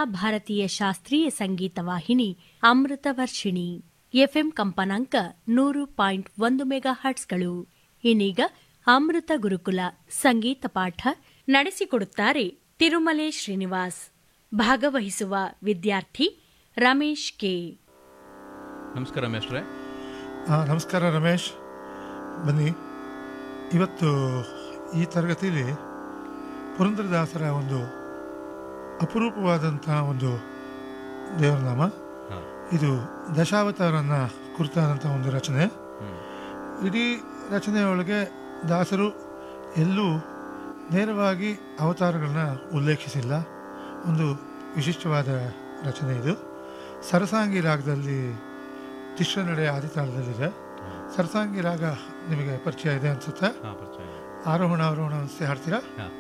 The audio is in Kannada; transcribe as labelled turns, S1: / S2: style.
S1: ಭಾರತೀಯ ಶಾಸ್ತ್ರೀಯ ಸಂಗೀತ ವಾಹಿನಿ ಅಮೃತ ವರ್ಷಿಣಿ ಎಫ್ಎಂ ಕಂಪನಾಂಕ ನೂರು ಪಾಯಿಂಟ್ ಒಂದು ಮೆಗಾ ಹರ್ಟ್ಸ್ಗಳು ಇನ್ನೀಗ ಅಮೃತ ಗುರುಕುಲ ಸಂಗೀತ ಪಾಠ ನಡೆಸಿಕೊಡುತ್ತಾರೆ ತಿರುಮಲೆ ಶ್ರೀನಿವಾಸ್ ಭಾಗವಹಿಸುವ ವಿದ್ಯಾರ್ಥಿ ರಮೇಶ್ ಕೆ
S2: ನಮಸ್ಕಾರ ಮೇಷ್ಟ್ರೆ
S3: ಆ, ನಮಸ್ಕಾರ ರಮೇಶ್ ಬನ್ನಿ ಇವತ್ತು ಈ ತರಗತಿಯಲ್ಲಿ ಪುರಂದರದಾಸರ ಒಂದು ಅಪರೂಪವಾದಂತಹ ಒಂದು ದೇವರನಾಮ
S2: ಹಾಂ
S3: ಇದು ದಶಾವತಾರನ್ನ ಕುರಿತಾದಂಥ ಒಂದು ರಚನೆ ಇಡೀ ರಚನೆಯೊಳಗೆ ದಾಸರು ಎಲ್ಲೂ ನೇರವಾಗಿ ಅವತಾರಗಳನ್ನ ಉಲ್ಲೇಖಿಸಿಲ್ಲ ಒಂದು ವಿಶಿಷ್ಟವಾದ ರಚನೆ ಇದು ಸರಸಾಂಗಿ ರಾಗದಲ್ಲಿ ತಿಶ್ರ ನಡೆ ಆದಿತಾಳದಲ್ಲಿದೆ ಸರಸಾಂಗಿ ರಾಗ ನಿಮಗೆ ಪರಿಚಯ ಇದೆ ಅನ್ಸುತ್ತೆ
S2: ಹಾಂ ಪರಿಚಯ ಇದೆ.
S3: ಆರೋಹಣ ಅವರೋಹಣ ಅನಿಸ್ತೆ ಹಾಡ್ತೀರಾ
S2: ಹಾಂ